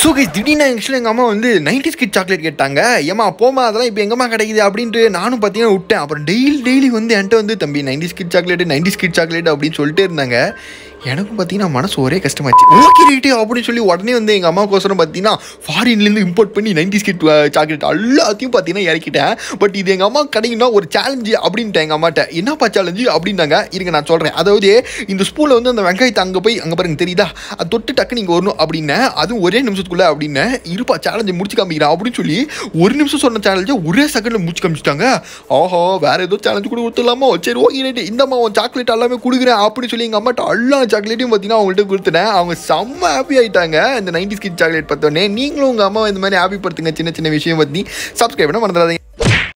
so guys திடீர்னு actually எங்கள் அம்மா வந்து நைன்டி ஸ்கிட் சாக்லேட் கேட்டாங்க ஏமா போமா அதெல்லாம் இப்போ எங்கம்மா கிடைக்குது அப்படின்ட்டு நானும் பார்த்தீங்கன்னா விட்டேன் அப்புறம் டெய்லி டெய்லி வந்து என்கிட்ட வந்து தம்பி ninety skid chocolate ninety skid chocolate அப்படின்னு சொல்லிட்டே இருந்தாங்க எனக்கும் பார்த்தீங்கன்னா மனசு ஒரே கஷ்டமாச்சு ஓகே ரைட்டு அப்படின்னு சொல்லி உடனே வந்து எங்கள் அம்மாவுக்கோசரம் பார்த்தீங்கன்னா ஃபாரின்லேருந்து இம்போர்ட் பண்ணி நைன்டி ஸ்கிட் சாக்லேட் எல்லாத்தையும் பார்த்தீங்கன்னா இறக்கிட்டேன் பட் இது எங்கள் அம்மா கிடைக்குன்னா ஒரு சேலஞ்சு அப்படின்ட்டேன் எங்கள் அம்மாட்ட என்னப்பா சேலஞ்சு அப்படின்னாங்க இருங்க நான் சொல்கிறேன் அதாவது இந்த ஸ்பூனில் வந்து அந்த வெங்காயத்தை அங்கே போய் அங்கே பாருங்க தெரியுதா அது தொட்டு டக்கு நீங்கள் வரணும் அப்படின்னேன் அதுவும் ஒரே நிமிஷத்துக்குள்ள அப்படின்னு இருப்பா சேலஞ்சை முடிச்சு காமிக்கிறேன் அப்படின்னு சொல்லி ஒரு நிமிஷம் சொன்ன சேலஞ்சை ஒரே செகண்டில் முடிச்சு காமிச்சிட்டாங்க ஆஹா வேற ஏதோ சேலஞ்சு கூட கொடுத்துடலாமோ சரி ஓகே ரைட்டு இந்தம்மா உன் சாக்லேட் எல்லாமே கொடுக்குறேன் அப்படின்னு சொல்லி எங்கள் அம்மாட்ட எல்லா சாக்லேட்டையும் பார்த்தீங்கன்னா அவங்கள்ட்ட கொடுத்துட்டேன் அவங்க செம்ம ஹாப்பி ஆயிட்டாங்க இந்த நைன்டி ஸ்கிட் சாக்லேட் பார்த்தோன்னே நீங்களும் உங்கள் அம்மா இந்த மாதிரி ஹாப்பி படுத்துங்க சின்ன சின்ன விஷயம் பற்றி சப்ஸ்கிரைப் பண்ண மறந்துடாதீங்க